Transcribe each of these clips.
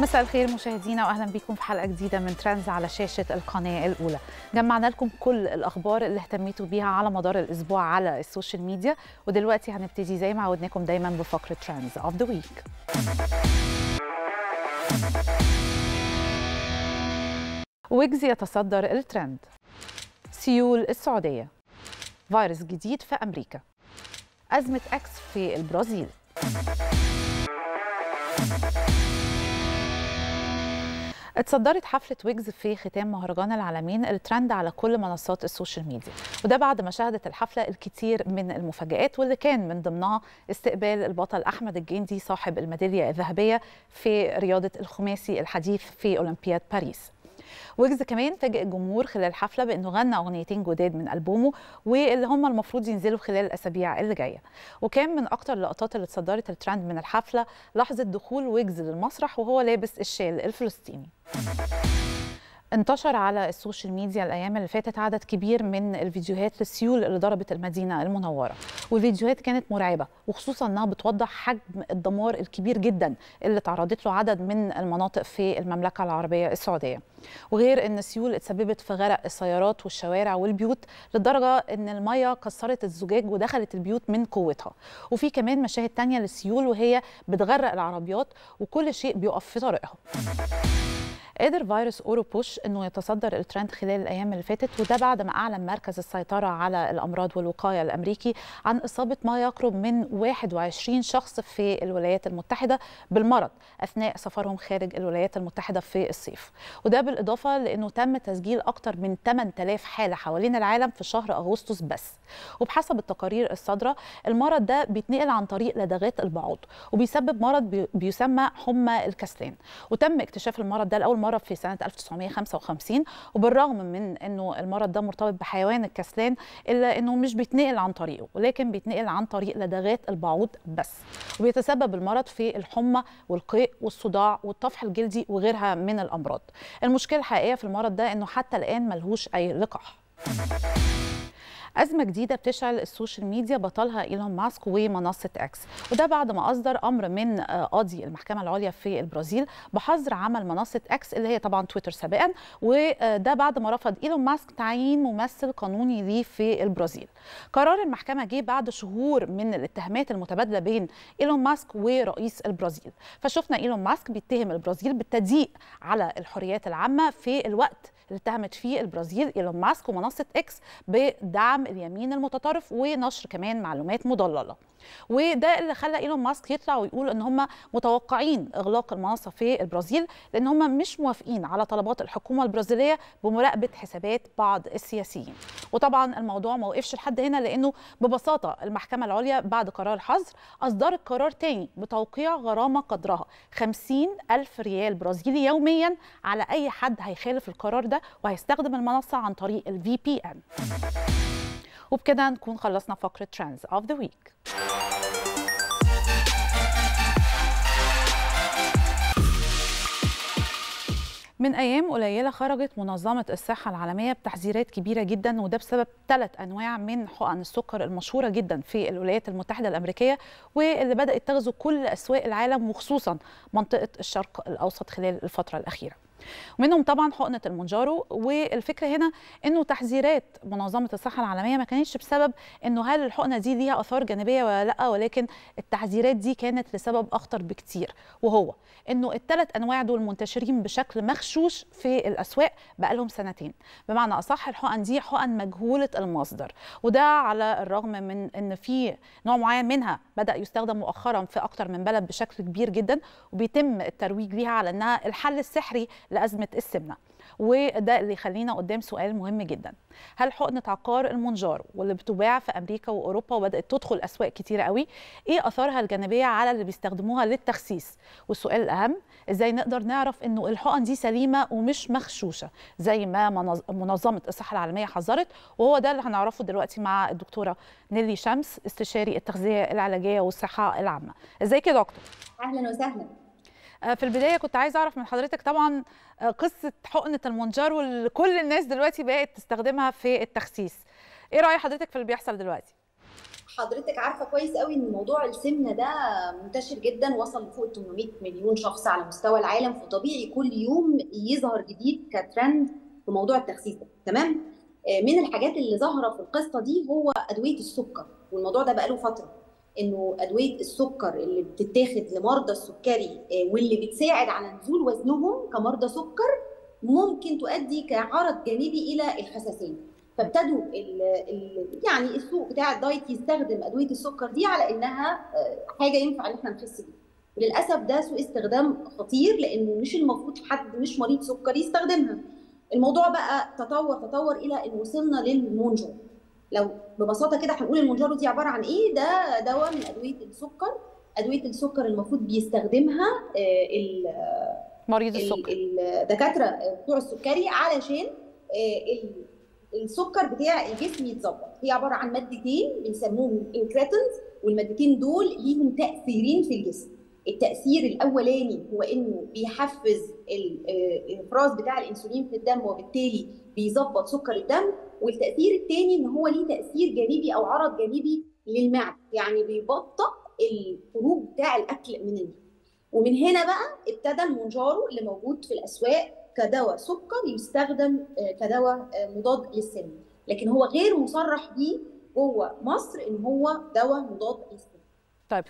مساء الخير مشاهدينا واهلا بكم في حلقه جديده من ترندز على شاشه القناه الاولى جمعنا لكم كل الاخبار اللي اهتميتوا بيها على مدار الاسبوع على السوشيال ميديا ودلوقتي هنبتدي زي ما عودناكم دايما بفقره ترندز اوف ذا ويك ويجز يتصدر الترند سيول السعوديه فيروس جديد في امريكا ازمه اكس في البرازيل اتصدرت حفلة ويجز في ختام مهرجان العالمين الترند على كل منصات السوشيال ميديا وده بعد ما شهدت الحفلة الكثير من المفاجآت واللي كان من ضمنها استقبال البطل أحمد الجندي صاحب الميدالية الذهبية في رياضة الخماسي الحديث في أولمبياد باريس ويجز كمان فاجئ الجمهور خلال الحفله بانه غنى اغنيتين جداد من البومه واللي هم المفروض ينزلوا خلال الاسابيع اللي جايه وكان من اكتر اللقطات اللي اتصدرت الترند من الحفله لحظه دخول ويجز للمسرح وهو لابس الشال الفلسطيني انتشر على السوشيال ميديا الايام اللي فاتت عدد كبير من الفيديوهات للسيول اللي ضربت المدينه المنوره والفيديوهات كانت مرعبه وخصوصا انها بتوضح حجم الدمار الكبير جدا اللي تعرضت له عدد من المناطق في المملكه العربيه السعوديه وغير ان السيول اتسببت في غرق السيارات والشوارع والبيوت لدرجه ان الميه كسرت الزجاج ودخلت البيوت من قوتها وفي كمان مشاهد تانية للسيول وهي بتغرق العربيات وكل شيء بيقف في طريقها قدر فيروس اوروبوش انه يتصدر الترند خلال الايام اللي فاتت وده بعد ما اعلن مركز السيطره على الامراض والوقايه الامريكي عن اصابه ما يقرب من 21 شخص في الولايات المتحده بالمرض اثناء سفرهم خارج الولايات المتحده في الصيف وده بالاضافه لانه تم تسجيل اكثر من 8000 حاله حوالين العالم في شهر اغسطس بس وبحسب التقارير الصادره المرض ده بيتنقل عن طريق لدغات البعوض وبيسبب مرض بيسمى حمى الكسلان وتم اكتشاف المرض ده لاول مره في سنه 1955 وبالرغم من انه المرض ده مرتبط بحيوان الكسلان الا انه مش بيتنقل عن طريقه ولكن بيتنقل عن طريق لدغات البعوض بس وبيتسبب المرض في الحمى والقيء والصداع والطفح الجلدي وغيرها من الامراض المشكله الحقيقيه في المرض ده انه حتى الان ملهوش اي لقاح أزمة جديدة بتشعل السوشيال ميديا بطلها إيلون ماسك ومنصة إكس وده بعد ما أصدر أمر من قاضي المحكمة العليا في البرازيل بحظر عمل منصة إكس اللي هي طبعا تويتر سابقا وده بعد ما رفض إيلون ماسك تعيين ممثل قانوني ليه في البرازيل قرار المحكمة جه بعد شهور من الاتهامات المتبادلة بين إيلون ماسك ورئيس البرازيل فشفنا إيلون ماسك بيتهم البرازيل بالتضييق على الحريات العامة في الوقت اللي اتهمت فيه البرازيل ايلون ماسك ومنصه اكس بدعم اليمين المتطرف ونشر كمان معلومات مضلله وده اللي خلى ايلون ماسك يطلع ويقول ان هم متوقعين اغلاق المنصه في البرازيل لان هم مش موافقين على طلبات الحكومه البرازيليه بمراقبه حسابات بعض السياسيين وطبعا الموضوع ما وقفش لحد هنا لانه ببساطه المحكمه العليا بعد قرار الحظر اصدرت قرار تاني بتوقيع غرامه قدرها 50 الف ريال برازيلي يوميا على اي حد هيخالف القرار ده وهيستخدم المنصه عن طريق الفي بي ان وبكده نكون خلصنا فقره ترندز اوف ذا ويك من ايام قليله خرجت منظمه الصحه العالميه بتحذيرات كبيره جدا وده بسبب ثلاث انواع من حقن السكر المشهوره جدا في الولايات المتحده الامريكيه واللي بدات تغزو كل اسواق العالم وخصوصا منطقه الشرق الاوسط خلال الفتره الاخيره ومنهم طبعا حقنه المونجارو والفكره هنا انه تحذيرات منظمه الصحه العالميه ما كانتش بسبب انه هل الحقنه دي ليها اثار جانبيه ولا لا ولكن التحذيرات دي كانت لسبب اخطر بكتير وهو انه الثلاث انواع دول منتشرين بشكل مغشوش في الاسواق بقالهم سنتين بمعنى اصح الحقن دي حقن مجهوله المصدر وده على الرغم من ان في نوع معين منها بدا يستخدم مؤخرا في اكتر من بلد بشكل كبير جدا وبيتم الترويج ليها على انها الحل السحري لازمه السمنه وده اللي يخلينا قدام سؤال مهم جدا هل حقنه عقار المونجارو واللي بتباع في امريكا واوروبا وبدات تدخل اسواق كتيره قوي ايه اثارها الجانبيه على اللي بيستخدموها للتخسيس والسؤال الاهم ازاي نقدر نعرف انه الحقن دي سليمه ومش مغشوشه زي ما منظمه الصحه العالميه حذرت وهو ده اللي هنعرفه دلوقتي مع الدكتوره نيلي شمس استشاري التغذيه العلاجيه والصحه العامه ازيك يا دكتور اهلا وسهلا في البدايه كنت عايزه اعرف من حضرتك طبعا قصه حقنه المونجارو اللي كل الناس دلوقتي بقت تستخدمها في التخسيس ايه راي حضرتك في اللي بيحصل دلوقتي حضرتك عارفه كويس قوي ان موضوع السمنه ده منتشر جدا وصل لفوق 800 مليون شخص على مستوى العالم فطبيعي كل يوم يظهر جديد كترند في موضوع التخسيس ده تمام من الحاجات اللي ظاهره في القصه دي هو ادويه السكر والموضوع ده بقاله فتره انه ادويه السكر اللي بتتاخد لمرضى السكري واللي بتساعد على نزول وزنهم كمرضى سكر ممكن تؤدي كعرض جانبي الى الحساسيه فابتدوا ال ال يعني السوق بتاع الدايت يستخدم ادويه السكر دي على انها حاجه ينفع ان احنا نخس بيها للاسف ده سوء استخدام خطير لانه مش المفروض حد مش مريض سكر يستخدمها الموضوع بقى تطور تطور الى ان وصلنا للمونجو لو ببساطه كده هنقول المونجارو دي عباره عن ايه ده دواء من ادويه السكر ادويه السكر المفروض بيستخدمها مريض السكر الدكاتره بتوع السكري علشان السكر بتاع الجسم يتظبط هي عباره عن مادتين بنسموهم انكريتنز والمادتين دول ليهم تاثيرين في الجسم التاثير الاولاني هو انه بيحفز الافراز بتاع الانسولين في الدم وبالتالي بيظبط سكر الدم والتاثير الثاني ان هو ليه تاثير جانبي او عرض جانبي للمعده يعني بيبطئ الخروج بتاع الاكل من المعده ومن هنا بقى ابتدى المونجارو اللي موجود في الاسواق كدواء سكر يستخدم كدواء مضاد للسمنه لكن هو غير مصرح بيه جوه مصر ان هو دواء مضاد للسمنه طيب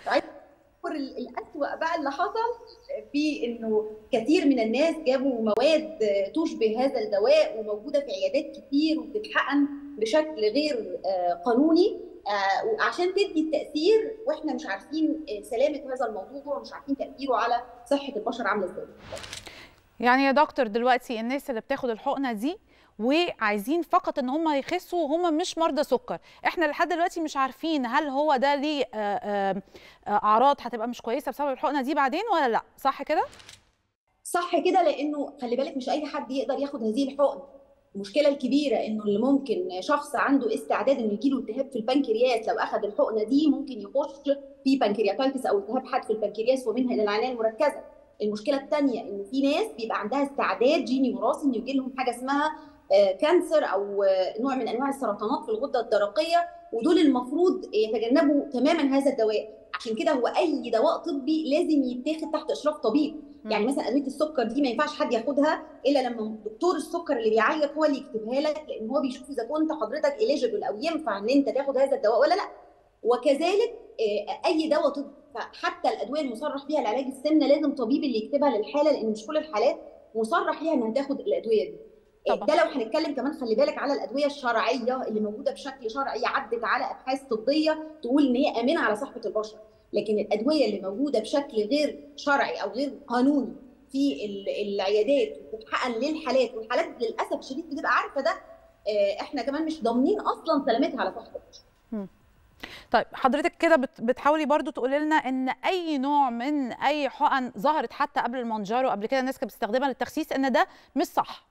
الأسوأ بقى اللي حصل في انه كثير من الناس جابوا مواد تشبه هذا الدواء وموجوده في عيادات كتير وبتتحقن بشكل غير قانوني عشان تدي التاثير واحنا مش عارفين سلامه هذا الموضوع ومش عارفين تاثيره على صحه البشر عامله ازاي. يعني يا دكتور دلوقتي الناس اللي بتاخد الحقنه دي وعايزين فقط ان هم يخسوا وهم مش مرضى سكر احنا لحد دلوقتي مش عارفين هل هو ده ليه اعراض هتبقى مش كويسه بسبب الحقنه دي بعدين ولا لا صح كده صح كده لانه خلي بالك مش اي حد يقدر ياخد هذه الحقن المشكله الكبيره انه اللي ممكن شخص عنده استعداد انه يجيله التهاب في البنكرياس لو اخذ الحقنه دي ممكن يخش في بنكرياتايتس او التهاب حاد في البنكرياس ومنها الى العنايه المركزه المشكله الثانيه انه في ناس بيبقى عندها استعداد جيني وراثي انه يجي لهم حاجه اسمها كانسر او نوع من انواع السرطانات في الغده الدرقيه ودول المفروض يتجنبوا تماما هذا الدواء عشان كده هو اي دواء طبي لازم يتاخد تحت اشراف طبيب يعني مثلا ادويه السكر دي ما ينفعش حد ياخدها الا لما دكتور السكر اللي بيعالجك هو اللي يكتبها لك لان هو بيشوف اذا كنت حضرتك اليجيبل او ينفع ان انت تاخد هذا الدواء ولا لا وكذلك اي دواء طبي فحتى الادويه المصرح بها لعلاج السمنه لازم طبيب اللي يكتبها للحاله لان مش كل الحالات مصرح ليها انها تاخد الادويه دي طبعا. ده لو هنتكلم كمان خلي بالك على الادويه الشرعيه اللي موجوده بشكل شرعي عدت على ابحاث طبيه تقول ان هي امنه على صحه البشر لكن الادويه اللي موجوده بشكل غير شرعي او غير قانوني في العيادات وبتتحقن للحالات والحالات للاسف الشديد بتبقى عارفه ده احنا كمان مش ضامنين اصلا سلامتها على صحه البشر طيب حضرتك كده بتحاولي برضو تقولي لنا ان اي نوع من اي حقن ظهرت حتى قبل المونجارو قبل كده الناس كانت بتستخدمها للتخسيس ان ده مش صح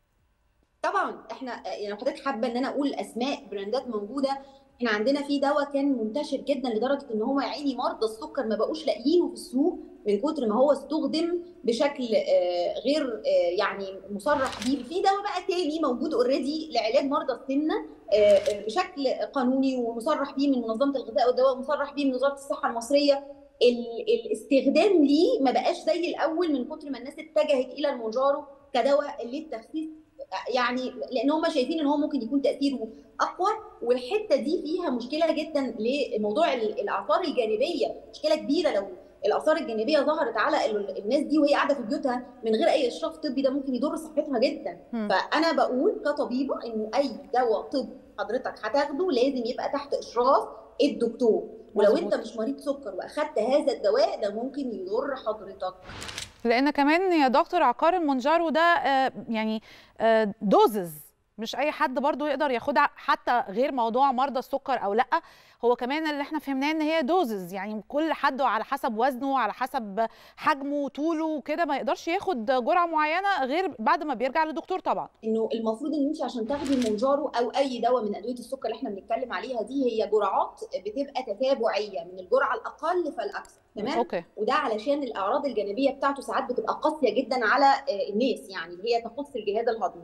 طبعا احنا يعني حضرتك حابه ان انا اقول اسماء براندات موجوده احنا عندنا في دواء كان منتشر جدا لدرجه ان هو يا عيني مرضى السكر ما بقوش لاقيينه في السوق من كتر ما هو استخدم بشكل غير يعني مصرح بيه في دواء بقى تاني موجود اوريدي لعلاج مرضى السمنه بشكل قانوني ومصرح بيه من منظمه الغذاء والدواء ومصرح بيه من وزاره الصحه المصريه الاستخدام ليه ما بقاش زي الاول من كتر ما الناس اتجهت الى المونجارو كدواء للتخسيس يعني لان هم شايفين ان هو ممكن يكون تاثيره اقوى والحته دي فيها مشكله جدا لموضوع الاثار الجانبيه مشكله كبيره لو الاثار الجانبيه ظهرت على الناس دي وهي قاعده في بيوتها من غير اي اشراف طبي ده ممكن يضر صحتها جدا م. فانا بقول كطبيبه انه اي دواء طب حضرتك هتاخده لازم يبقى تحت اشراف الدكتور ولو مزبوط. انت مش مريض سكر واخدت هذا الدواء ده ممكن يضر حضرتك لان كمان يا دكتور عقار المونجارو ده يعني دوزز مش اي حد برضو يقدر ياخدها حتى غير موضوع مرضى السكر او لا هو كمان اللي احنا فهمناه ان هي دوزز يعني كل حد على حسب وزنه وعلى حسب حجمه وطوله وكده ما يقدرش ياخد جرعه معينه غير بعد ما بيرجع للدكتور طبعا انه المفروض ان انت عشان تاخدي المونجارو او اي دواء من ادويه السكر اللي احنا بنتكلم عليها دي هي جرعات بتبقى تتابعيه من الجرعه الاقل فالاكثر تمام أوكي. وده علشان الاعراض الجانبيه بتاعته ساعات بتبقى قاسيه جدا على الناس يعني اللي هي تخص الجهاز الهضمي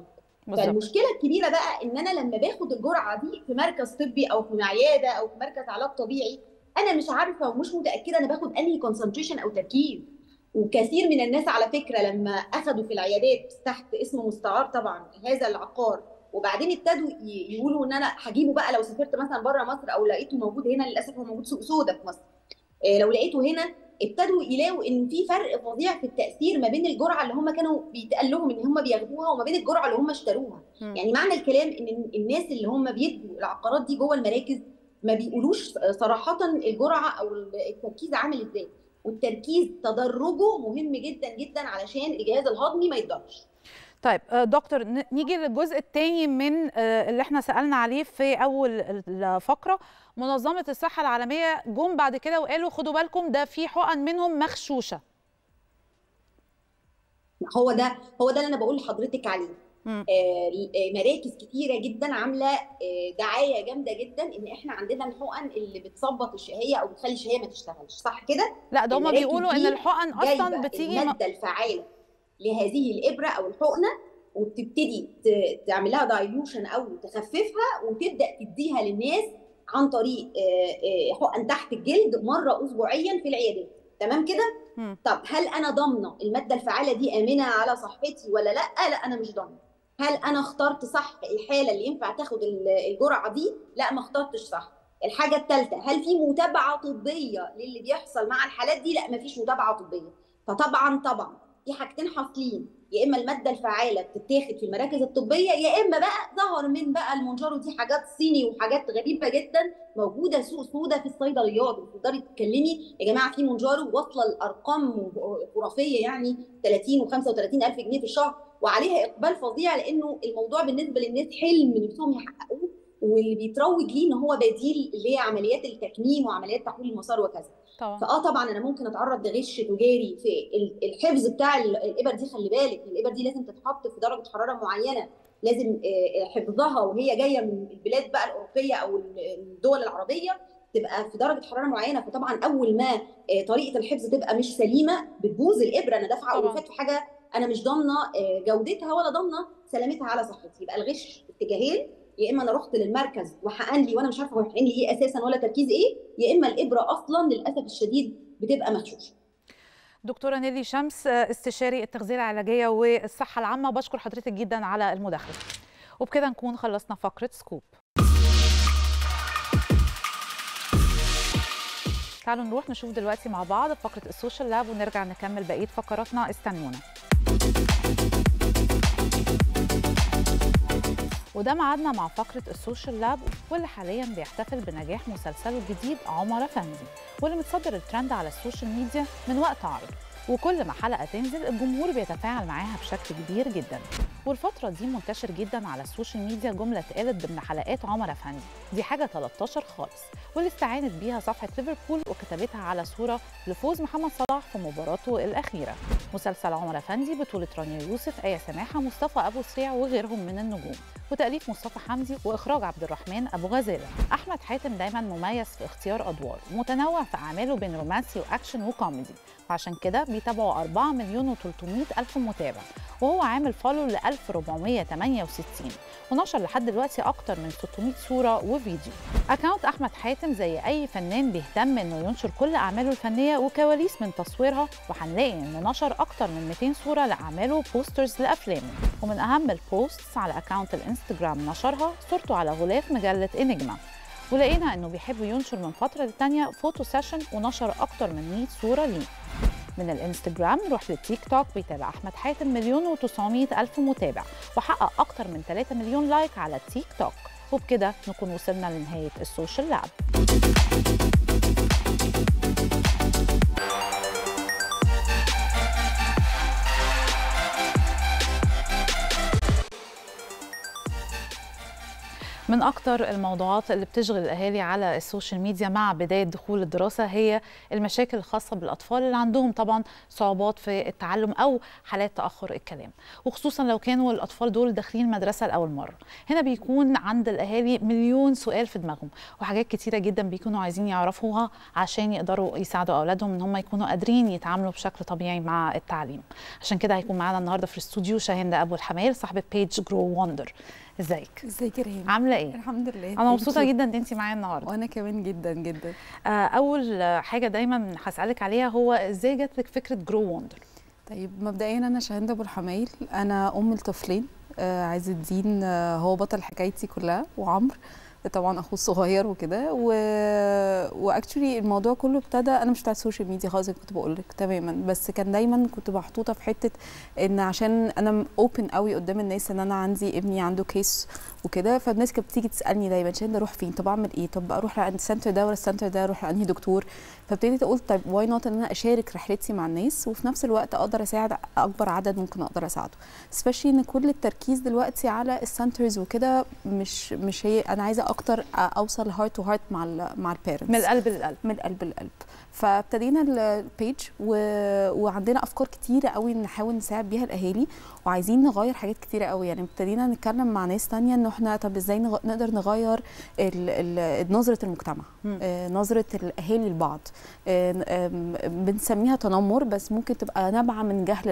بالظبط فالمشكله الكبيره بقى ان انا لما باخد الجرعه دي في مركز طبي او في عياده او في مركز علاج طبيعي انا مش عارفه ومش متاكده انا باخد انهي كونسنتريشن او تركيز وكثير من الناس على فكره لما اخذوا في العيادات تحت اسم مستعار طبعا هذا العقار وبعدين ابتدوا ي- يقولوا ان انا هجيبه بقى لو سافرت مثلا بره مصر او لقيته موجود هنا للاسف هو موجود سوق سودا في مصر إيه لو لقيته هنا ابتدوا يلاقوا ان في فرق فظيع في التاثير ما بين الجرعه اللي هم كانوا بيتقال لهم ان هم بياخدوها وما بين الجرعه اللي هم اشتروها مم. يعني معنى الكلام ان الناس اللي هم بيدوا العقارات دي جوه المراكز ما بيقولوش صراحه الجرعه او التركيز عامل ازاي والتركيز تدرجه مهم جدا جدا علشان الجهاز الهضمي ما يتضرش طيب آه، دكتور ن- نيجي للجزء الثاني من آه، اللي احنا سألنا عليه في أول الفقرة منظمة الصحة العالمية جم بعد كده وقالوا خدوا بالكم ده في حقن منهم مغشوشة هو ده هو ده اللي انا بقول لحضرتك عليه مم. آه، آه، مراكز كتيره جدا عامله آه، دعايه جامده جدا ان احنا عندنا الحقن اللي بتثبط الشهيه او بتخلي الشهيه ما تشتغلش صح كده لا ده هما المراكز بيقولوا ان دي الحقن اصلا جايبه بتيجي م- الماده الفعاله لهذه الابره او الحقنه وبتبتدي ت- تعمل لها دايلوشن او تخففها وتبدا تديها للناس عن طريق آه، آه، حقن تحت الجلد مره اسبوعيا في العيادات تمام كده مم. طب هل انا ضامنه الماده الفعاله دي امنه على صحتي ولا لا لا انا مش ضامنه هل انا اخترت صح الحاله اللي ينفع تاخد ال- الجرعه دي لا ما اخترتش صح الحاجه الثالثه هل في متابعه طبيه للي بيحصل مع الحالات دي لا ما فيش متابعه طبيه فطبعا طبعا في حاجتين حاصلين يا اما الماده الفعاله بتتاخد في المراكز الطبيه يا اما بقى ظهر من بقى المونجارو دي حاجات صيني وحاجات غريبه جدا موجوده سوق سودا في الصيدليات تقدري تتكلمي يا جماعه في مونجارو واصله لارقام خرافيه يعني 30 و35 الف جنيه في الشهر وعليها اقبال فظيع لانه الموضوع بالنسبه للناس حلم نفسهم يحققوه واللي بيتروج ليه ان هو بديل اللي هي عمليات التكميم وعمليات تحويل المسار وكذا طبعا فاه طبعا انا ممكن اتعرض لغش تجاري في ال- الحفظ بتاع ال- الابر دي خلي بالك الابر دي لازم تتحط في درجه حراره معينه لازم آه، حفظها وهي جايه من البلاد بقى الاوروبيه او ال- الدول العربيه تبقى في درجه حراره معينه فطبعا اول ما آه، طريقه الحفظ تبقى مش سليمه بتبوظ الابره انا دافعه طبعاً. الوفات في حاجه انا مش ضامنه آه، جودتها ولا ضامنه سلامتها على صحتي يبقى الغش اتجاهين يا اما انا رحت للمركز وحقن لي وانا مش عارفه هو حقن لي ايه اساسا ولا تركيز ايه يا اما الابره اصلا للاسف الشديد بتبقى مغشوشه دكتوره نيلي شمس آه، استشاري التغذيه العلاجيه والصحه العامه بشكر حضرتك جدا على المداخله وبكده نكون خلصنا فقره سكوب تعالوا نروح نشوف دلوقتي مع بعض فقره السوشيال لاب ونرجع نكمل بقيه فقراتنا استنونا وده ميعادنا مع فقرة السوشيال لاب واللي حاليا بيحتفل بنجاح مسلسله الجديد عمر أفندي واللي متصدر الترند على السوشيال ميديا من وقت عرضه وكل ما حلقة تنزل الجمهور بيتفاعل معاها بشكل كبير جدا والفترة دي منتشر جدا على السوشيال ميديا جملة اتقالت ضمن حلقات عمر أفندي دي حاجة 13 خالص واللي استعانت بيها صفحة ليفربول وكتبتها على صورة لفوز محمد صلاح في مباراته الأخيرة مسلسل عمر أفندي بطولة رانيا يوسف آية سماحة مصطفى أبو سريع وغيرهم من النجوم وتأليف مصطفى حمدي وإخراج عبد الرحمن أبو غزالة أحمد حاتم دايما مميز في اختيار أدوار ومتنوع في أعماله بين رومانسي وأكشن وكوميدي وعشان كده بيتابعوا 4 مليون و300 ألف متابع وهو عامل فولو ل 1468 ونشر لحد دلوقتي أكتر من 600 صورة وفيديو أكاونت أحمد حاتم زي أي فنان بيهتم إنه ينشر كل أعماله الفنية وكواليس من تصويرها وهنلاقي إنه نشر أكتر من 200 صورة لأعماله بوسترز لأفلامه ومن أهم البوستس على أكاونت الإنستجرام نشرها صورته على غلاف مجلة إنجما ولقينا إنه بيحب ينشر من فترة للتانية فوتو سيشن ونشر أكتر من 100 صورة ليه من الانستجرام نروح للتيك توك بيتابع احمد حاتم مليون و900 الف متابع وحقق اكتر من 3 مليون لايك على التيك توك وبكده نكون وصلنا لنهايه السوشيال لاب من أكتر الموضوعات اللي بتشغل الأهالي على السوشيال ميديا مع بداية دخول الدراسة هي المشاكل الخاصة بالأطفال اللي عندهم طبعا صعوبات في التعلم أو حالات تأخر الكلام وخصوصا لو كانوا الأطفال دول داخلين مدرسة لأول مرة هنا بيكون عند الأهالي مليون سؤال في دماغهم وحاجات كتيرة جدا بيكونوا عايزين يعرفوها عشان يقدروا يساعدوا أولادهم إن هم يكونوا قادرين يتعاملوا بشكل طبيعي مع التعليم عشان كده هيكون معانا النهارده في الاستوديو شاهندة أبو الحمال صاحبة بيج جرو وندر ازيك ازيك يا ريم عامله ايه الحمد لله انا مبسوطه جدا ان انت معايا النهارده وانا كمان جدا جدا آه، اول حاجه دايما هسالك عليها هو ازاي جات لك فكره جرو وندر طيب مبدئيا انا شاهندة ابو الحمايل انا ام لطفلين آه عز الدين آه هو بطل حكايتي كلها وعمرو طبعا اخوه الصغير وكده و... واكشولي الموضوع كله ابتدى انا مش بتاعت السوشيال ميديا خالص زي ما كنت بقول لك تماما بس كان دايما كنت محطوطه في حته ان عشان انا اوبن قوي قدام الناس ان انا عندي ابني عنده كيس وكده فالناس كانت بتيجي تسالني دايما شاهين اروح فين طب اعمل ايه طب اروح لعند السنتر ده ولا السنتر ده اروح لانهي دكتور فابتديت اقول طيب واي نوت ان انا اشارك رحلتي مع الناس وفي نفس الوقت اقدر اساعد اكبر عدد ممكن اقدر اساعده سبيشلي ان كل التركيز دلوقتي على السنترز وكده مش مش هي انا عايزه اكتر اوصل هارت تو هارت مع ال مع البيرنتس من القلب للقلب من القلب للقلب فابتدينا البيج و... وعندنا افكار كتيره قوي نحاول نساعد بيها الاهالي وعايزين نغير حاجات كتيره قوي يعني ابتدينا نتكلم مع ناس تانية انه احنا طب ازاي نغ... نقدر نغير ال... ال... نظره المجتمع آه نظره الاهالي لبعض آه بنسميها تنمر بس ممكن تبقى نابعه من جهل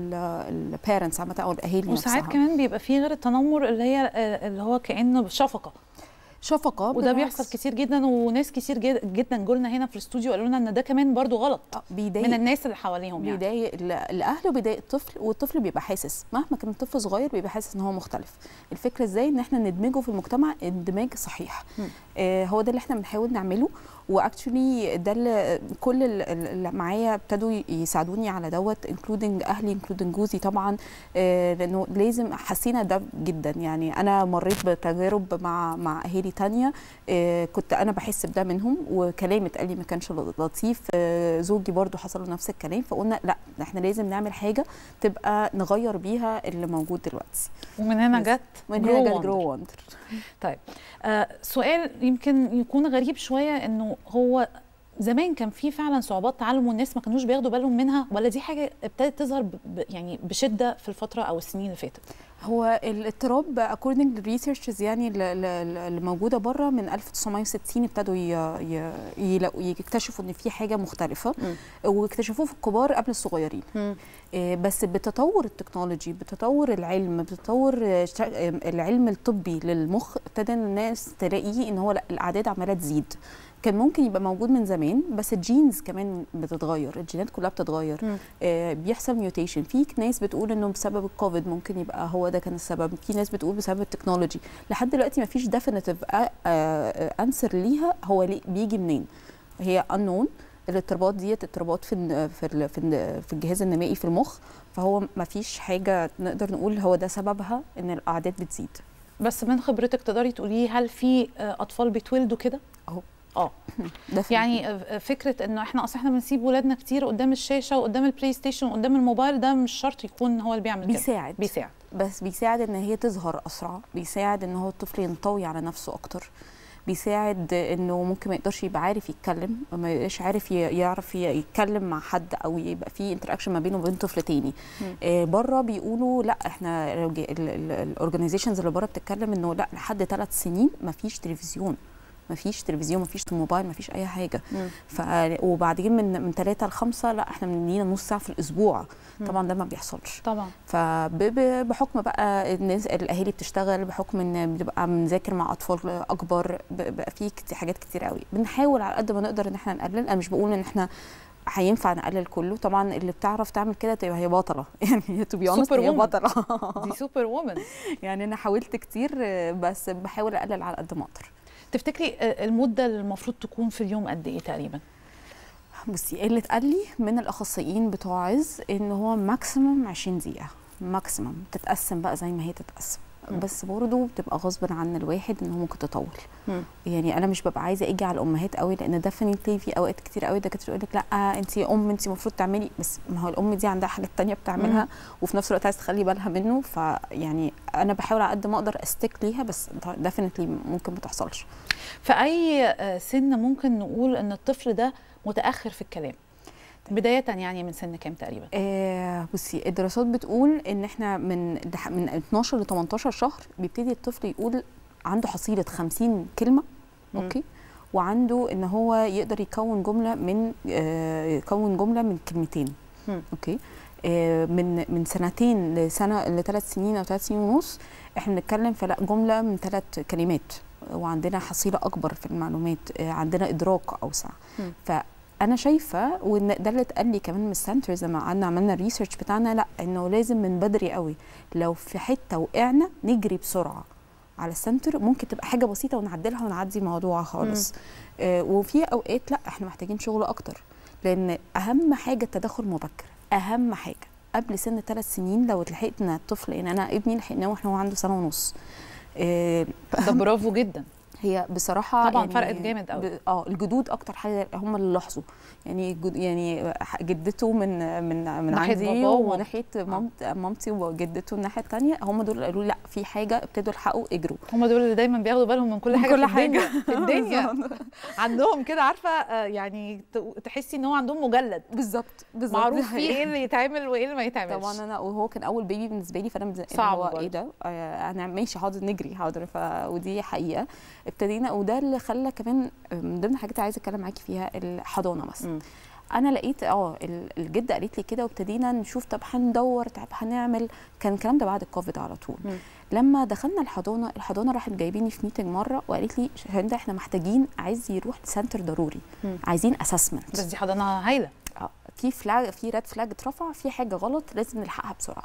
البيرنتس عامه او الاهالي وساعات كمان بيبقى في غير التنمر اللي هي اللي هو كانه شفقه شفقه وده بيحصل كتير جدا وناس كتير جدا جولنا هنا في الاستوديو قالوا لنا ان ده كمان برضو غلط بيضايق من الناس اللي حواليهم يعني بيضايق الاهل وبيضايق الطفل والطفل بيبقى حاسس مهما كان الطفل صغير بيبقى حاسس ان هو مختلف الفكره ازاي ان احنا ندمجه في المجتمع اندماج صحيح آه هو ده اللي احنا بنحاول نعمله واكشولي ده اللي كل اللي معايا ابتدوا يساعدوني على دوت انكلودنج اهلي انكلودنج جوزي طبعا آه لانه لازم حسينا ده جدا يعني انا مريت بتجارب مع مع اهالي تانية آه كنت انا بحس بده منهم وكلام اتقال لي ما كانش لطيف آه زوجي برضو حصل له نفس الكلام فقلنا لا احنا لازم نعمل حاجه تبقى نغير بيها اللي موجود دلوقتي ومن هنا جت من هنا جت جرو وندر طيب آه سؤال يمكن يكون غريب شويه انه هو زمان كان في فعلا صعوبات تعلم والناس ما كانوش بياخدوا بالهم منها ولا دي حاجه ابتدت تظهر ب يعني بشده في الفتره او السنين اللي فاتت هو الاضطراب according للريسيرشز يعني اللي موجوده بره من 1960 ابتدوا يكتشفوا ان في حاجه مختلفه م. واكتشفوه في الكبار قبل الصغيرين م. بس بتطور التكنولوجي بتطور العلم بتطور العلم الطبي للمخ ابتدى الناس تلاقيه ان هو لا الاعداد عماله تزيد كان ممكن يبقى موجود من زمان بس الجينز كمان بتتغير الجينات كلها بتتغير آه بيحصل ميوتيشن في ناس بتقول انه بسبب الكوفيد ممكن يبقى هو ده كان السبب في ناس بتقول بسبب التكنولوجي لحد دلوقتي ما فيش ديفينيتيف انسر ليها هو ليه بيجي منين هي انون الاضطرابات ديت اضطرابات في في في الجهاز النمائي في المخ فهو ما فيش حاجه نقدر نقول هو ده سببها ان الاعداد بتزيد بس من خبرتك تقدري تقولي هل في اطفال بيتولدوا كده اهو اه يعني فكره انه احنا اصل احنا بنسيب ولادنا كتير قدام الشاشه وقدام البلاي ستيشن وقدام الموبايل ده مش شرط يكون هو اللي بيعمل بيساعد كده. بيساعد بس بيساعد ان هي تظهر اسرع بيساعد ان هو الطفل ينطوي على نفسه اكتر بيساعد انه ممكن ما يقدرش يبقى عارف يتكلم ما يبقاش عارف يعرف يتكلم مع حد او يبقى في انتراكشن ما بينه وبين طفل تاني آه بره بيقولوا لا احنا الاورجنايزيشنز اللي بره بتتكلم انه لا لحد ثلاث سنين ما فيش تلفزيون ما فيش تلفزيون ما فيش موبايل ما فيش اي حاجه ف وبعدين من من ثلاثة لخمسة لا احنا بندينا نص ساعه في الاسبوع طبعا ده ما بيحصلش طبعا فبحكم بقى الناس الاهالي بتشتغل بحكم ان بنبقى بنذاكر مع اطفال اكبر بقى في حاجات كتير قوي بنحاول على قد ما نقدر ان احنا نقلل انا مش بقول ان احنا هينفع نقلل كله طبعا اللي بتعرف تعمل كده تبقى هي بطله يعني تو بي اونست هي بطله دي سوبر وومن يعني انا حاولت كتير بس بحاول اقلل على قد ما اقدر تفتكري المده اللي المفروض تكون في اليوم قد ايه تقريبا بصي اللي اتقال لي من الاخصائيين بتوع عز ان هو ماكسيمم 20 دقيقه ماكسيمم تتقسم بقى زي ما هي تتقسم بس برضه بتبقى غصب عن الواحد ان هو ممكن تطول مم. يعني انا مش ببقى عايزه اجي على الامهات قوي لان ديفنتلي في اوقات كتير قوي دكاتره يقول لك لا انت ام انت المفروض تعملي بس ما هو الام دي عندها حاجات تانية بتعملها مم. وفي نفس الوقت عايز تخلي بالها منه فيعني انا بحاول على قد ما اقدر استيك ليها بس ديفنتلي ممكن ما تحصلش في اي آه، سن ممكن نقول ان الطفل ده متاخر في الكلام بدايه يعني من سن كام تقريبا آه بصي الدراسات بتقول ان احنا من لح- من 12 ل 18 شهر بيبتدي الطفل يقول عنده حصيله 50 كلمه مم. اوكي وعنده ان هو يقدر يكون جمله من آه يكون جمله من كلمتين مم. اوكي آه من من سنتين لسنه لثلاث سنين او ثلاث سنين ونص احنا بنتكلم في لا جمله من ثلاث كلمات وعندنا حصيله اكبر في المعلومات آه عندنا ادراك اوسع مم. فانا شايفه وان ده اللي اتقال لي كمان من السنترز لما قعدنا عملنا الريسيرش بتاعنا لا انه لازم من بدري قوي لو في حته وقعنا نجري بسرعه على السنتر ممكن تبقى حاجه بسيطه ونعدلها ونعدي الموضوع خالص آه وفي اوقات لا احنا محتاجين شغل اكتر لان اهم حاجه التدخل مبكر اهم حاجه قبل سن ثلاث سنين لو لحقنا الطفل ان انا ابني لحقناه واحنا هو عنده سنه ونص آه ده برافو جدا هي بصراحه طبعاً يعني فرقت جامد أوي. ب- اه الجدود اكتر حاجه هم اللي لاحظوا يعني جد يعني ح- جدته من من من ناحية عندي باباه ومام- وناحيه مامت مامتي وجدته الناحيه الثانيه هم دول اللي قالوا لي لا في حاجه ابتدوا يلحقوا اجروا هم دول اللي دايما بياخدوا بالهم من كل من حاجه كل في الدنيا حاجة. في الدنيا بالظبط. عندهم كده عارفه آه، يعني ت- تحسي ان هو عندهم مجلد بالظبط بالظبط معروف دي فيه حقيقة. ايه اللي يتعمل وايه اللي ما يتعملش طبعا انا وهو كان اول بيبي بالنسبه لي فانا بز... اللي صعب هو برضه. ايه ده آه انا ماشي حاضر نجري حاضر ف... ودي حقيقه ابتدينا وده اللي خلى كمان من ضمن الحاجات اللي عايزه اتكلم معاكي فيها الحضانه مثلا مم. انا لقيت اه ال- الجده قالت لي كده وابتدينا نشوف طب هندور طب هنعمل كان الكلام ده بعد الكوفيد على طول مم. لما دخلنا الحضانه الحضانه راحت جايبيني في ميتنج مره وقالت لي شهندة احنا محتاجين عايز يروح سنتر ضروري مم. عايزين اسسمنت بس دي حضانه هايله اه في فلاج في ريد فلاج اترفع في حاجه غلط لازم نلحقها بسرعه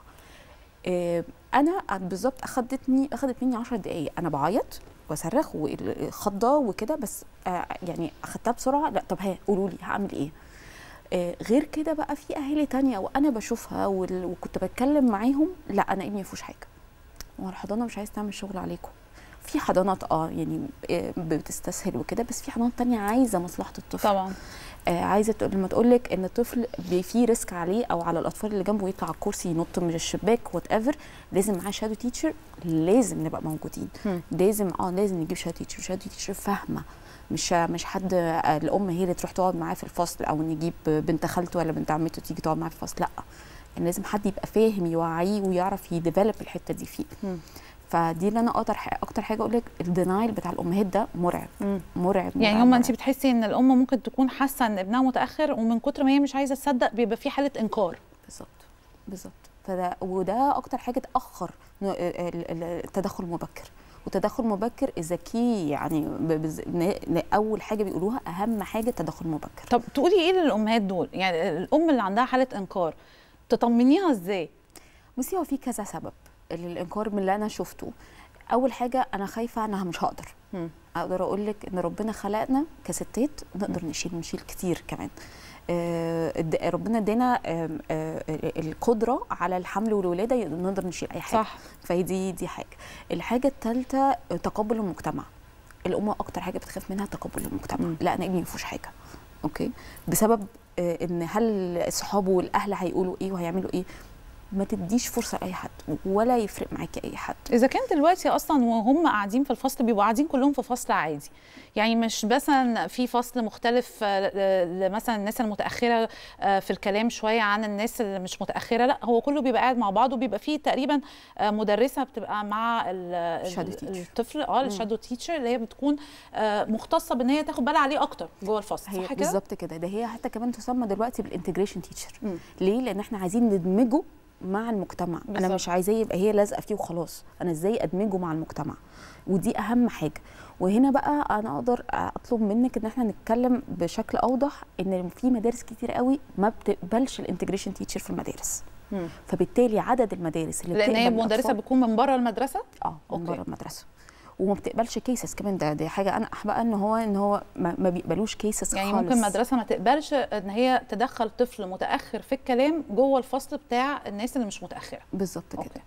آه انا بالظبط اخدتني اخدت مني 10 دقائق انا بعيط واصرخ وخضه وكده بس آه يعني اخدتها بسرعه لا طب ها قولوا لي هعمل ايه آه غير كده بقى في اهالي تانية وانا بشوفها وال- وكنت بتكلم معاهم لا انا ابني ما فيهوش حاجه هو الحضانه مش عايز تعمل شغل عليكم في حضانات اه يعني آه، بتستسهل وكده بس في حضانات تانية عايزه مصلحه الطفل طبعا آه عايزه تقول لما تقول لك ان الطفل بي- في ريسك عليه او على الاطفال اللي جنبه يطلع على الكرسي ينط من الشباك وات ايفر لازم معاه شادو تيتشر لازم نبقى موجودين مم. لازم اه لازم نجيب شادو تيتشر شادو تيتشر فاهمه مش مش حد آه، الام هي اللي تروح تقعد معاه في الفصل او نجيب بنت خالته ولا بنت عمته تيجي تقعد معاه في الفصل لا يعني لازم حد يبقى فاهم يوعيه ويعرف يديفلوب الحته دي فيه مم. فدي اللي انا اقدر اكتر حاجه اقول لك الدينايل بتاع الامهات ده مرعب مم. مرعب يعني مرعب، هم مرعب. انت بتحسي ان الام ممكن تكون حاسه ان ابنها متاخر ومن كتر ما هي مش عايزه تصدق بيبقى في حاله انكار بالظبط بالظبط فده وده اكتر حاجه تاخر ن- ال- ال- التدخل المبكر والتدخل المبكر اذا كي يعني ب- بز- ن- ن- اول حاجه بيقولوها اهم حاجه التدخل المبكر طب تقولي ايه للامهات دول يعني الام اللي عندها حاله انكار تطمنيها ازاي بصي هو في كذا سبب الانكار من اللي انا شفته اول حاجه انا خايفه انها مش هقدر مم. اقدر اقول لك ان ربنا خلقنا كستات نقدر نشيل ونشيل كتير كمان آه، اد- ربنا ادانا آم، آه، القدره على الحمل والولاده يقدر- نقدر نشيل اي حاجه صح فهي دي دي حاجه الحاجه الثالثه تقبل المجتمع الام اكتر حاجه بتخاف منها تقبل المجتمع مم. لا انا ابني ما فيهوش حاجه اوكي بسبب آه، ان هل اصحابه والاهل هيقولوا ايه وهيعملوا ايه ما تديش فرصه لاي حد ولا يفرق معاكي اي حد اذا كان دلوقتي اصلا وهم قاعدين في الفصل بيبقوا قاعدين كلهم في فصل عادي يعني مش مثلا في فصل مختلف آه، ل- مثلا الناس المتاخره آه، في الكلام شويه عن الناس اللي مش متاخره لا هو كله بيبقى قاعد مع بعض وبيبقى فيه تقريبا آه، مدرسه بتبقى مع ال- Shadow ال- teacher. الطفل اه الشادو تيتشر اللي هي بتكون آه، مختصه بان هي تاخد بالها عليه اكتر جوه الفصل هي صح كده بالظبط كده ده هي حتى كمان تسمى دلوقتي بالانتجريشن تيتشر مم. ليه لان احنا عايزين ندمجه مع المجتمع بالظبط. انا مش عايزاه يبقى هي لازقه فيه وخلاص انا ازاي ادمجه مع المجتمع ودي اهم حاجه وهنا بقى انا اقدر اطلب منك ان احنا نتكلم بشكل اوضح ان في مدارس كتير قوي ما بتقبلش الانتجريشن تيتشر في المدارس مم. فبالتالي عدد المدارس اللي لان هي بتقبل مدرسه الأطفال- بتكون من بره المدرسه اه من أوكي. بره المدرسه وما بتقبلش كيسز كمان ده دي حاجه انا بقى ان هو ان هو ما, ما بيقبلوش كيسز يعني خالص ممكن مدرسه ما تقبلش ان هي تدخل طفل متاخر في الكلام جوه الفصل بتاع الناس اللي مش متاخره بالظبط كده أوكي.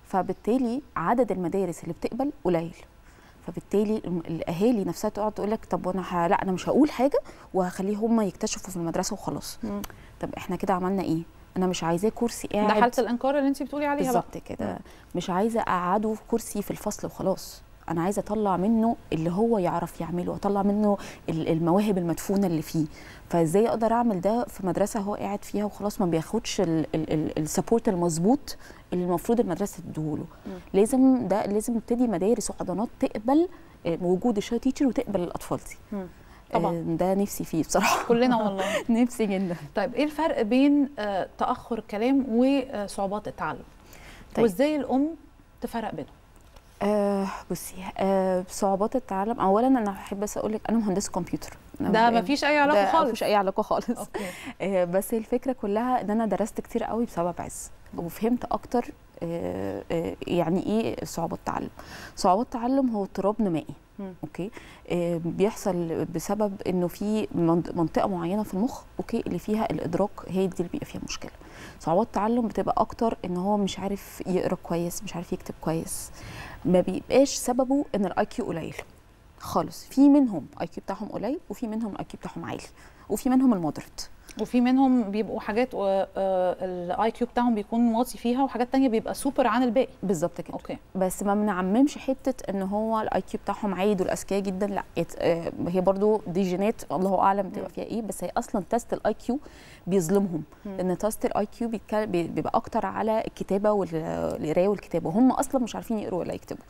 فبالتالي عدد المدارس اللي بتقبل قليل فبالتالي الم- الاهالي نفسها تقعد تقول لك طب وانا ه- لا انا مش هقول حاجه وهخليهم هم يكتشفوا في المدرسه وخلاص مم. طب احنا كده عملنا ايه انا مش عايزاه كرسي قاعد ده حاله الانكار اللي انت بتقولي عليها بقى بالظبط كده مش عايزه اقعده في كرسي في الفصل وخلاص انا عايزه اطلع منه اللي هو يعرف يعمله اطلع منه ال- المواهب المدفونه اللي فيه فازاي اقدر اعمل ده في مدرسه هو قاعد فيها وخلاص ما بياخدش السبورت المظبوط اللي المفروض المدرسه تديهوله لازم ده لازم نبتدي مدارس وحضانات تقبل آه، وجود الشاي تيتشر وتقبل الاطفال دي مم. طبعا آه، ده نفسي فيه بصراحه كلنا والله نفسي جدا طيب ايه الفرق بين آه، تاخر الكلام وصعوبات التعلم طيب. وازاي الام تفرق بينهم آه بصي آه صعوبات التعلم اولا انا احب بس اقول لك انا مهندسه كمبيوتر أنا ده ب- مفيش اي علاقه ده خالص مفيش اي علاقه خالص اوكي آه بس الفكره كلها ان انا درست كتير قوي بسبب عز وفهمت اكتر آه آه يعني ايه صعوبات تعلم صعوبات تعلم هو اضطراب نمائي مم. اوكي آه بيحصل بسبب انه في من- منطقه معينه في المخ اوكي اللي فيها الادراك هي دي اللي بيبقى فيها مشكله صعوبات تعلم بتبقى اكتر ان هو مش عارف يقرا كويس مش عارف يكتب كويس ما بيبقاش سببه ان الاي كيو قليل خالص في منهم اي كيو بتاعهم قليل وفي منهم الاي كيو بتاعهم عالي وفي منهم المودريت وفي منهم بيبقوا حاجات الاي كيو بتاعهم بيكون واطي فيها وحاجات تانية بيبقى سوبر عن الباقي بالظبط كده اوكي بس ما بنعممش حته ان هو الاي كيو بتاعهم عالي دول اذكياء جدا لا يت- آه، هي برضو دي جينات الله اعلم بتبقى فيها ايه بس هي اصلا تيست الاي كيو بيظلمهم لان تيست الاي كيو بيبقى اكتر على الكتابه والقرايه والكتابه وهم اصلا مش عارفين يقروا ولا يكتبوا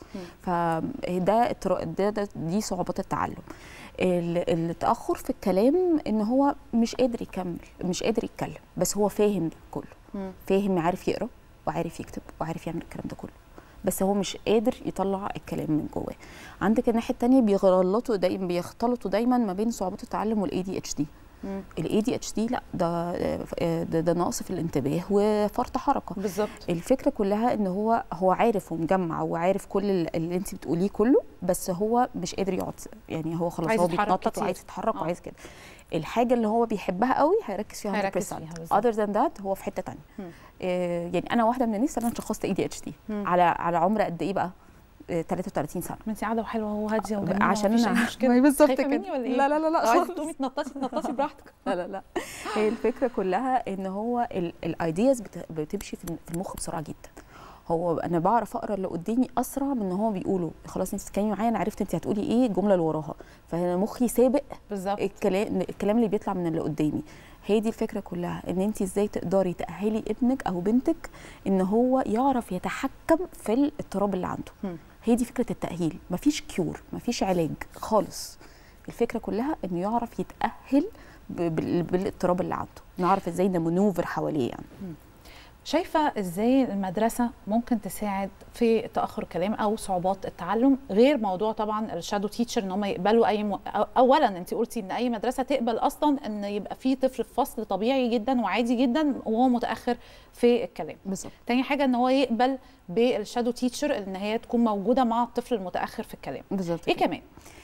فده التر- ده, ده دي صعوبات التعلم ال- التاخر في الكلام ان هو مش قادر يكمل مش قادر يتكلم بس هو فاهم ده كله مم. فاهم عارف يقرا وعارف يكتب وعارف يعمل الكلام ده كله بس هو مش قادر يطلع الكلام من جواه عندك الناحيه الثانيه بيغلطوا دايما بيختلطوا دايما ما بين صعوبات التعلم والاي دي اتش دي مم. الاي دي اتش دي لا ده ده, ده نقص في الانتباه وفرط حركه بالظبط الفكره كلها ان هو هو عارف ومجمع وعارف كل ال- اللي انت بتقوليه كله بس هو مش قادر يقعد يعني هو خلاص عايز هو يتحرك بيتنطط كتير. وعايز يتحرك آه. وعايز كده الحاجه اللي هو بيحبها قوي هيركز فيها هيركز 100% فيها بالظبط. other than that هو في حته ثانيه مم. يعني انا واحده من الناس انا اتشخصت اي دي اتش دي مم. على على عمر قد ايه بقى آه، 33 سنه ما انت قاعده وحلوه وهاديه وجميله عشان ومفيش أنا- أي مشكله ما هي بالظبط خايفة كده. مني ولا ايه لا لا لا لا لو عايزه خالص. تقومي تنططي تنططي براحتك لا لا لا هي الفكره كلها ان هو الايدياز بتمشي في في المخ بسرعه جدا هو انا بعرف اقرا اللي قدامي اسرع من ان هو بيقوله خلاص انت بتتكلمي معايا انا عرفت انت هتقولي ايه الجمله اللي وراها فانا مخي سابق بالظبط الكلام الكلام اللي بيطلع من اللي قدامي هي دي الفكره كلها ان انت ازاي تقدري تاهلي ابنك او بنتك ان هو يعرف يتحكم في الاضطراب اللي عنده مم. هي دي فكره التاهيل مفيش كيور مفيش علاج خالص الفكره كلها انه يعرف يتاهل ب- بال- بالاضطراب اللي عنده نعرف ازاي نمنوفر حواليه يعني شايفه ازاي المدرسه ممكن تساعد في تاخر الكلام او صعوبات التعلم غير موضوع طبعا الشادو تيتشر ان هم يقبلوا اي م... أو- اولا انت قلتي ان اي مدرسه تقبل اصلا ان يبقى في طفل في فصل طبيعي جدا وعادي جدا وهو متاخر في الكلام بالظبط تاني حاجه ان هو يقبل بالشادو تيتشر ان هي تكون موجوده مع الطفل المتاخر في الكلام بالظبط ايه كده. كمان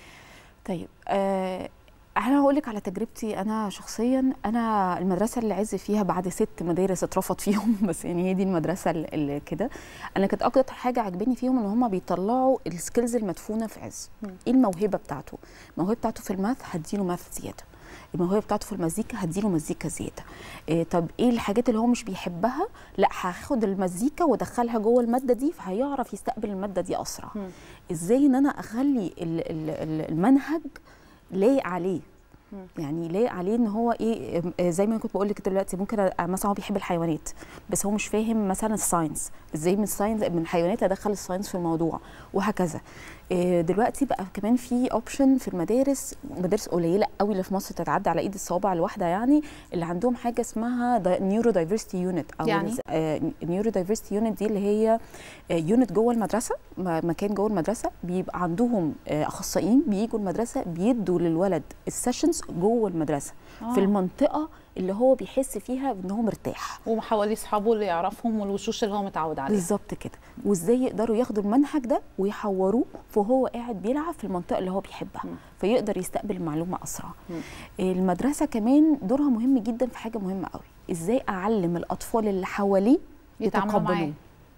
طيب آه انا هقول لك على تجربتي انا شخصيا انا المدرسه اللي عز فيها بعد ست مدارس اترفض فيهم بس يعني هي دي المدرسه اللي- اللي كده انا كانت اكتر حاجه عجباني فيهم ان هم بيطلعوا السكيلز المدفونه في عز مم. ايه الموهبه بتاعته الموهبه بتاعته في الماث هديله ماث زياده الموهبه بتاعته في المزيكا هديله مزيكا زياده إيه طب ايه الحاجات اللي هو مش بيحبها لا هاخد المزيكا وادخلها جوه الماده دي فهيعرف يستقبل الماده دي اسرع مم. ازاي ان انا اخلي ال- ال- ال- المنهج لايق عليه مم. يعني لايق عليه ان هو ايه آه، زي ما كنت بقول لك دلوقتي ممكن أ- مثلا هو بيحب الحيوانات بس هو مش فاهم مثلا الساينس ازاي من الساينس من الحيوانات ادخل الساينس في الموضوع وهكذا آه، دلوقتي بقى كمان في اوبشن في المدارس مدارس قليله قوي اللي في مصر تتعدى على ايد الصوابع الواحده يعني اللي عندهم حاجه اسمها نيورو دايفرستي يونت او يعني؟ نيورو دايفرستي يونت دي اللي هي يونت جوه المدرسه م- مكان جوه المدرسه بيبقى عندهم آه، اخصائيين بيجوا المدرسه بيدوا للولد السيشنز جوه المدرسه آه. في المنطقه اللي هو بيحس فيها ان هو مرتاح وحواليه اصحابه اللي يعرفهم والوشوش اللي هو متعود عليها بالظبط كده وازاي يقدروا ياخدوا المنهج ده ويحوروه فهو قاعد بيلعب في المنطقه اللي هو بيحبها مم. فيقدر يستقبل المعلومه اسرع مم. المدرسه كمان دورها مهم جدا في حاجه مهمه قوي ازاي اعلم الاطفال اللي حواليه يتعاملوا معاه. يتقبلوه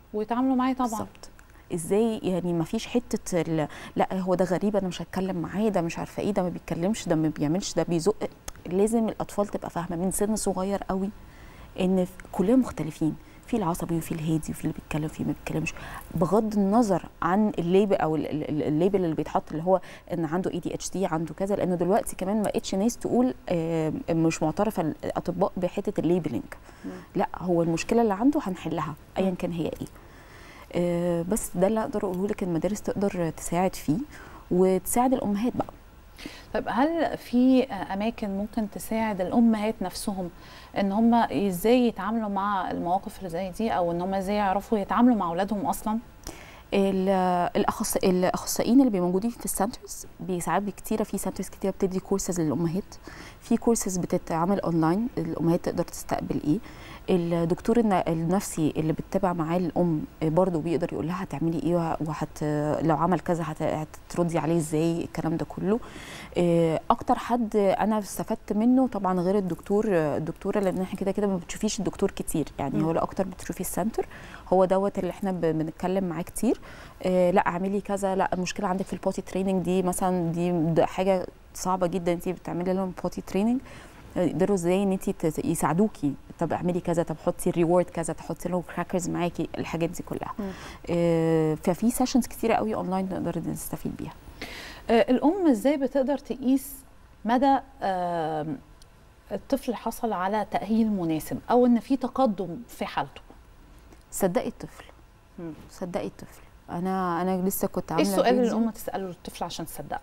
ويتعاملوا معاه طبعا بالظبط ازاي يعني ما فيش حته ال- لا هو ده غريب انا مش هتكلم معاه ده مش عارفه ايه ده ما بيتكلمش ده ما بيعملش ده بيزق لازم الاطفال تبقى فاهمه من سن صغير قوي ان ف- كلنا مختلفين في العصبي وفي الهادي وفي اللي بيتكلم في اللي ما بيتكلمش بغض النظر عن الليبل او ال- ال- ال- الليبل اللي بيتحط اللي هو ان عنده اي دي اتش دي عنده كذا لانه دلوقتي كمان ما بقتش ناس تقول آه، مش معترفه الاطباء بحته الليبلنج لا هو المشكله اللي عنده هنحلها ايا كان هي ايه آه، بس ده اللي اقدر اقوله لك المدارس تقدر تساعد فيه وتساعد الامهات بقى طيب هل في اماكن ممكن تساعد الامهات نفسهم ان هم ازاي يتعاملوا مع المواقف اللي زي دي او ان هم ازاي يعرفوا يتعاملوا مع اولادهم اصلا ال- الأخص... الاخصائيين اللي بيبقوا موجودين في السنترز ساعات كتيره في سنترز كتيره بتدي كورسز للامهات في كورسز بتتعمل اونلاين الامهات تقدر تستقبل ايه الدكتور الن- النفسي اللي بتتابع معاه الام برضه بيقدر يقول لها هتعملي ايه وه- وهت لو عمل كذا هت... هتردي عليه ازاي الكلام ده كله إيه، اكتر حد انا استفدت منه طبعا غير الدكتور الدكتوره لان احنا كده كده ما بتشوفيش الدكتور كتير يعني مم. هو اللي اكتر بتشوفي السنتر هو دوت اللي احنا ب- بنتكلم معاه كتير إيه لا اعملي كذا لا المشكله عندك في البوتي تريننج دي مثلا دي ده حاجه صعبه جدا انت بتعملي لهم بوتي تريننج يقدروا ازاي ان انت تت- يساعدوكي طب اعملي كذا طب حطي ريورد كذا تحطي له كراكرز معاكي الحاجات دي كلها مم. إيه ففي سيشنز كتيره قوي اونلاين نقدر نستفيد بيها آه، الام ازاي بتقدر تقيس مدى آم، الطفل حصل على تاهيل مناسب او ان في تقدم في حالته صدقي الطفل مم. صدقي الطفل انا انا لسه كنت ايه عامله السؤال اللي فيديو. الام تساله للطفل عشان تصدقه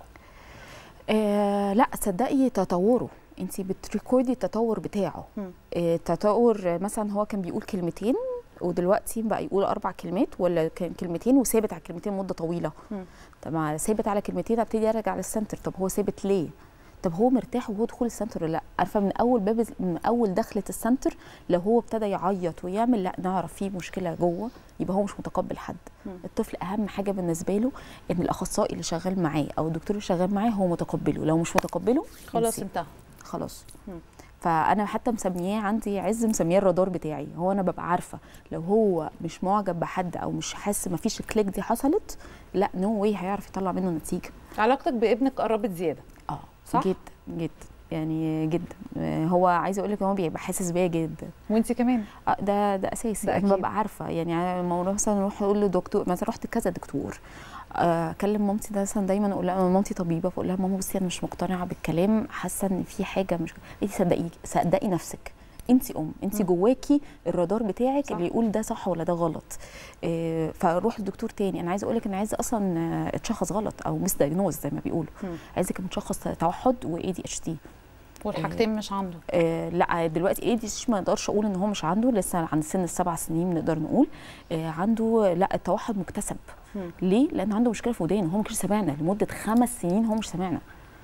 آه لا صدقي تطوره انت بتريكوردي التطور بتاعه مم. آه تطور مثلا هو كان بيقول كلمتين ودلوقتي بقى يقول اربع كلمات ولا كان كلمتين وثابت على الكلمتين مده طويله مم. طب ما ثابت على كلمتين ابتدي ارجع للسنتر طب هو ثابت ليه طب هو مرتاح وهو دخول السنتر ولا لا عارفه من اول باب من اول دخله السنتر لو هو ابتدى يعيط ويعمل لا نعرف في مشكله جوه يبقى هو مش متقبل حد مم. الطفل اهم حاجه بالنسبه له ان الاخصائي اللي شغال معاه او الدكتور اللي شغال معاه هو متقبله لو مش متقبله خلاص انسيه. انتهى خلاص مم. فانا حتى مسمياه عندي عز مسمياه الرادار بتاعي هو انا ببقى عارفه لو هو مش معجب بحد او مش حاسس ما فيش الكليك دي حصلت لا نو واي هيعرف يطلع منه نتيجه علاقتك بابنك قربت زياده اه صح؟ جدا جدا يعني جدا آه، هو عايزه اقول لك هو بيبقى حاسس بيا جدا وانت كمان آه، ده ده اساسي ده انا أكيد. ببقى عارفه يعني أنا لما مثلا اروح اقول لدكتور مثلا رحت كذا دكتور آه، اكلم مامتي ده مثلا دايما اقول لها مامتي طبيبه فاقول لها ماما بصي انا مش مقتنعه بالكلام حاسه ان في حاجه مش انت صدقي صدقي نفسك انت ام انت مم. جواكي الرادار بتاعك صح. اللي يقول ده صح ولا ده غلط آه، فاروح لدكتور تاني انا عايزه اقول لك ان عايزه اصلا آه، اتشخص غلط او مس دايجنوز زي ما بيقولوا مم. عايزه كان متشخص توحد واي دي اتش دي والحاجتين مش عنده آه لا دلوقتي ايه دي ما نقدرش اقول ان هو مش عنده لسه عند سن السبع سنين نقدر نقول آه عنده لا التوحد مكتسب مم. ليه؟ لان عنده مشكله في ودانه هو ما كانش سامعنا لمده خمس سنين هو مش سامعنا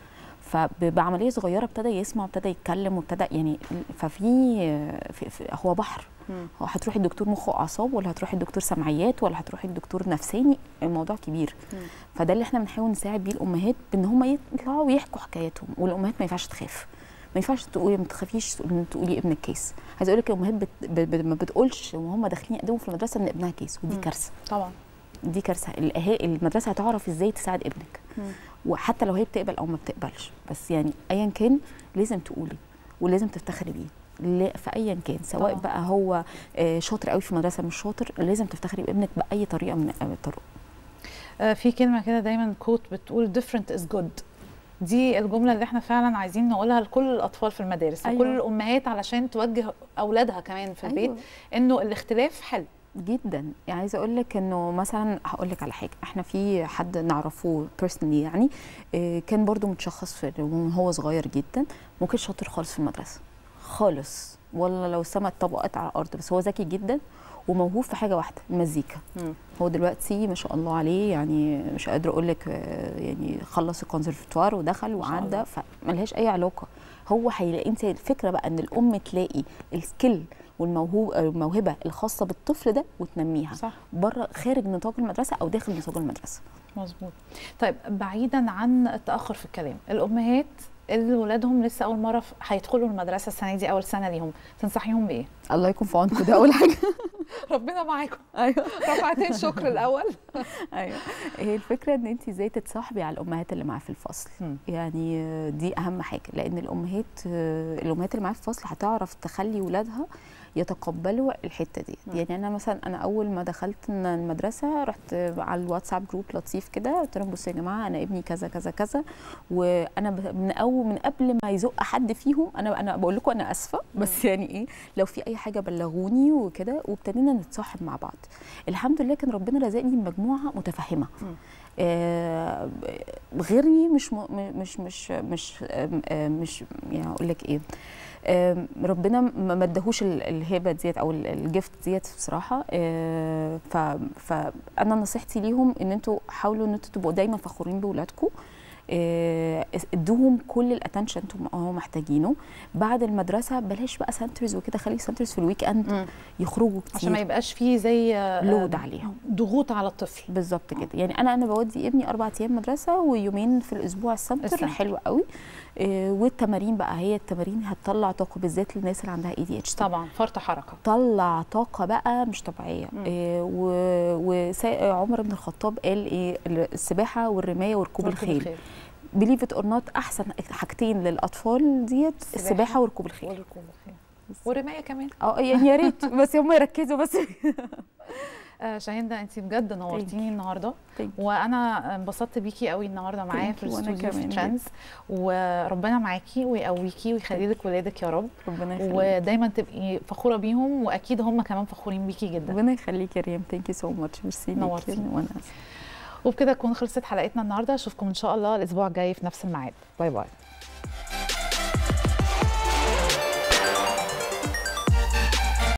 فبعمليه صغيره ابتدى يسمع وابتدى يتكلم وابتدى يعني ففي في في هو بحر مم. هو هتروحي الدكتور مخ واعصاب ولا هتروحي الدكتور سمعيات ولا هتروحي الدكتور نفساني الموضوع كبير مم. فده اللي احنا بنحاول نساعد بيه الامهات بان هم يطلعوا ويحكوا حكاياتهم والامهات ما ينفعش تخاف ما ينفعش تقولي ما تخافيش تقولي تقولي ابنك كيس عايزه اقول لك الامهات بت... ب... ب... ما بتقولش وهم داخلين يقدموا في المدرسه ان ابنها كيس ودي مم. كارثه طبعا دي كارثه الأها- المدرسه هتعرف ازاي تساعد ابنك مم. وحتى لو هي بتقبل او ما بتقبلش بس يعني ايا كان لازم تقولي ولازم تفتخري بيه لا فايا كان سواء طبعاً. بقى هو آه، شاطر قوي في المدرسه مش شاطر لازم تفتخري بابنك باي طريقه من الطرق آه، في كلمه كده دايما كوت بتقول different is good دي الجمله اللي احنا فعلا عايزين نقولها لكل الاطفال في المدارس أيوة. وكل الامهات علشان توجه اولادها كمان في البيت أيوة. انه الاختلاف حلو جدا يعني عايزه اقول لك انه مثلا هقول لك على حاجه احنا في حد نعرفه بيرسونالي يعني آه، كان برضو متشخص في وهو صغير جدا ما كانش شاطر خالص في المدرسه خالص والله لو السما اتطبقت على الارض بس هو ذكي جدا وموهوب في حاجه واحده المزيكا مم. هو دلوقتي ما شاء الله عليه يعني مش قادره اقول لك آه، يعني خلص الكونسرفتوار ودخل الله. وعدى فملهاش اي علاقه هو هيلاقي انت الفكره بقى ان الام تلاقي السكيل والموهوب الموهبه الخاصه بالطفل ده وتنميها صح بره خارج نطاق المدرسه او داخل نطاق المدرسه مظبوط طيب بعيدا عن التاخر في الكلام الامهات اللي ولادهم لسه اول مره ف- هيدخلوا المدرسه السنه دي اول سنه ليهم تنصحيهم بايه الله يكون في عونكم ده اول حاجه ربنا معاكم ايوه رفعتين شكر الاول ايوه هي الفكره ان انت ازاي تتصاحبي على الامهات اللي معاه في الفصل مم. يعني آه، دي اهم حاجه لان الامهات آه، الامهات اللي معاه في الفصل هتعرف تخلي ولادها يتقبلوا الحته دي مم. يعني انا مثلا انا اول ما دخلت المدرسه رحت على الواتساب جروب لطيف كده قلت لهم بصوا يا جماعه انا ابني كذا كذا كذا وانا ب- من اول من قبل ما يزق حد فيهم انا انا بقول لكم انا اسفه بس يعني ايه لو في اي حاجه بلغوني وكده وابتدينا نتصاحب مع بعض الحمد لله كان ربنا رزقني بمجموعه متفهمه مم. آه غيري مش م- م- مش مش مش آم، آم، مش يعني اقول لك ايه آم، ربنا ما ما اداهوش ال- الهبه ديت او ال- الجفت ديت بصراحه آه، ف فانا نصيحتي ليهم ان انتوا حاولوا ان انتوا تبقوا دايما فخورين باولادكم آه، ادوهم كل الاتنشن انتم هم محتاجينه بعد المدرسه بلاش بقى سنترز وكده خلي سنترز في الويك اند يخرجوا كتير عشان ما يبقاش فيه زي آه، لود عليهم ضغوط على الطفل بالظبط كده يعني انا انا بودي ابني اربع ايام مدرسه ويومين في الاسبوع السنتر السنتر. حلو قوي آه، والتمارين بقى هي التمارين هتطلع طاقه بالذات للناس اللي عندها اي دي اتش طبعا فرط حركه طلع طاقه بقى مش طبيعيه مم. آه، و- وعمر بن الخطاب قال ايه السباحه والرمايه وركوب الخيل بليف ات اور نوت احسن حاجتين للاطفال ديت السباحة السباحه وركوب الخيل وركوب الخيل ورمايه كمان اه يعني يا ريت بس هم يركزوا بس آه شاهندة انت بجد نورتيني النهارده Thank you. وانا انبسطت بيكي قوي النهارده معايا Thank في you، وأنا الاستوديو في كمان ترندز وربنا معاكي ويقويكي ويخلي لك ولادك يا رب ربنا يخليك ودايما تبقي فخوره بيهم واكيد هم كمان فخورين بيكي جدا ربنا يخليك يا ريم ثانك يو سو ماتش ميرسي ليكي نورتيني. وانا وبكده تكون خلصت حلقتنا النهارده اشوفكم ان شاء الله الاسبوع الجاي في نفس الميعاد باي باي